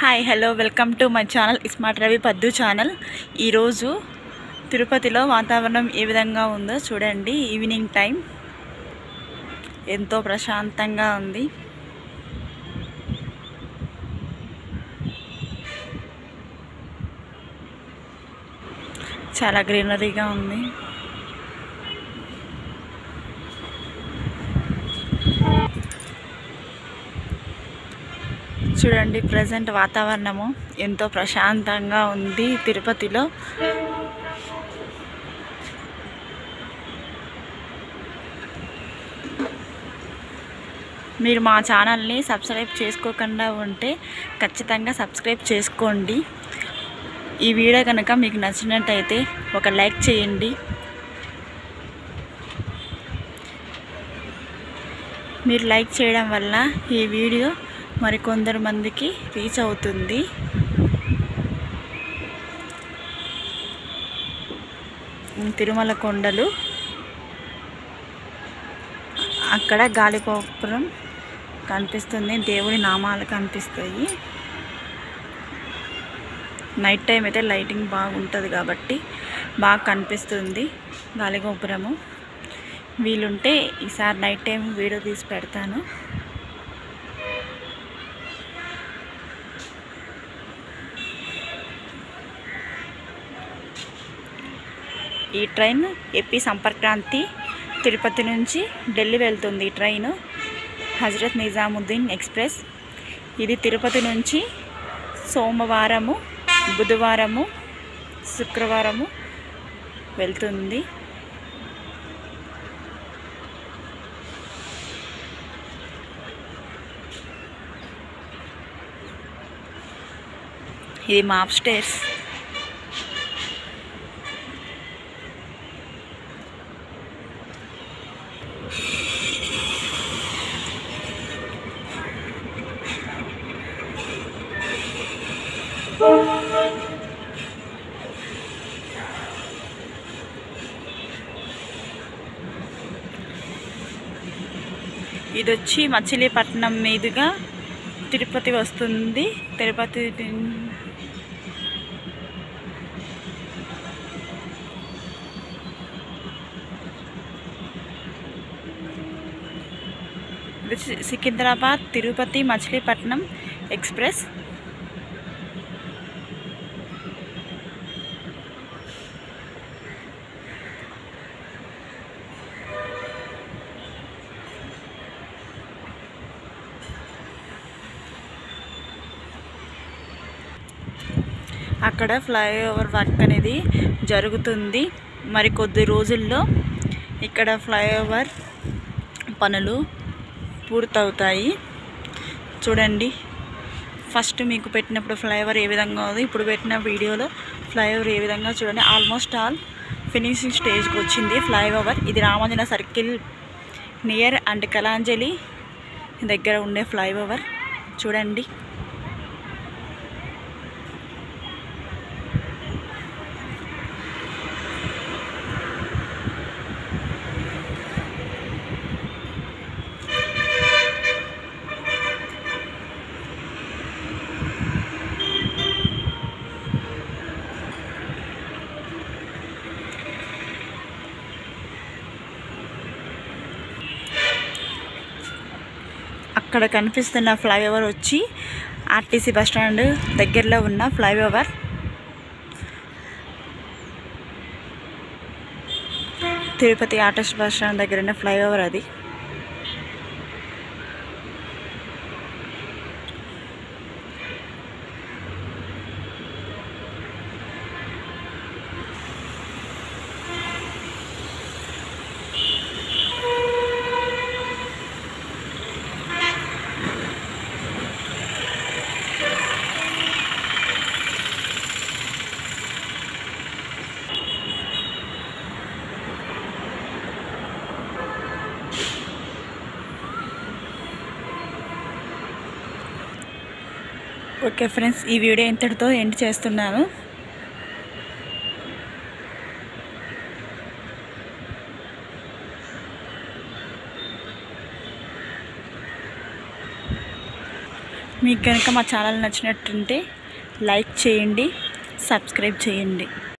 hi hello welcome to my channel smart Ravi Paddu channel ఈరోజు తిరుపతిలో వాతావరణం ఏ విధంగా ఉందో చూడండి ఈవినింగ్ టైం ఎంతో ప్రశాంతంగా ఉంది చాలా గ్రీనరీగా ఉంది చూడండి ప్రజెంట్ వాతావరణము ఎంతో ప్రశాంతంగా ఉంది తిరుపతిలో మీరు మా ఛానల్ని సబ్స్క్రైబ్ చేసుకోకుండా ఉంటే ఖచ్చితంగా సబ్స్క్రైబ్ చేసుకోండి ఈ వీడియో కనుక మీకు నచ్చినట్టయితే ఒక లైక్ చేయండి మీరు లైక్ చేయడం వల్ల ఈ వీడియో మరికొందరు మందికి రీచ్ అవుతుంది తిరుమల కొండలు అక్కడ గాలిగోపురం కనిపిస్తుంది దేవుడి నామాలు కనిపిస్తాయి నైట్ టైం అయితే లైటింగ్ బాగుంటుంది కాబట్టి బాగా కనిపిస్తుంది గాలిగోపురము వీలుంటే ఈసారి నైట్ టైం వీడియో తీసి పెడతాను ఈ ట్రైన్ ఏపీ సంపర్క్రాంతి తిరుపతి నుంచి ఢిల్లీ వెళ్తుంది ఈ ట్రైన్ హజరత్ నిజాముద్దీన్ ఎక్స్ప్రెస్ ఇది తిరుపతి నుంచి సోమవారము బుధవారము శుక్రవారము వెళ్తుంది ఇది మా స్టేర్స్ ఇది వచ్చి మచిలీపట్నం మీదుగా తిరుపతి వస్తుంది తిరుపతి ఇది సి- సికింద్రాబాద్ తిరుపతి మచిలీపట్నం ఎక్స్ప్రెస్ అక్కడ ఫ్లైఓవర్ వర్క్ అనేది జరుగుతుంది మరి కొద్ది రోజుల్లో ఇక్కడ ఫ్లైఓవర్ పనులు పూర్తవుతాయి చూడండి ఫస్ట్ మీకు పెట్టినప్పుడు ఫ్లైఓవర్ ఏ విధంగా ఉంది ఇప్పుడు పెట్టిన వీడియోలో ఫ్లైఓవర్ ఏ విధంగా చూడండి ఆల్మోస్ట్ ఆల్ ఫినిషింగ్ స్టేజ్కి వచ్చింది ఫ్లైఓవర్ ఇది Ramanjana circle near and Kalanjali దగ్గర ఉండే ఫ్లైఓవర్ చూడండి అక్కడ కనిపిస్తున్న ఫ్లైఓవర్ వచ్చి ఆర్టీసీ బస్ స్టాండ్ దగ్గరలో ఉన్న flyover Tirupati RTC bus stand దగ్గర ఉన్న ఫ్లైఓవర్ అది ఓకే ఫ్రెండ్స్ ఈ వీడియో ఇంతటితో ఎండ్ చేస్తున్నాను మీకు కనుక మా ఛానల్ నచ్చినట్టుంటే లైక్ చేయండి సబ్స్క్రైబ్ చేయండి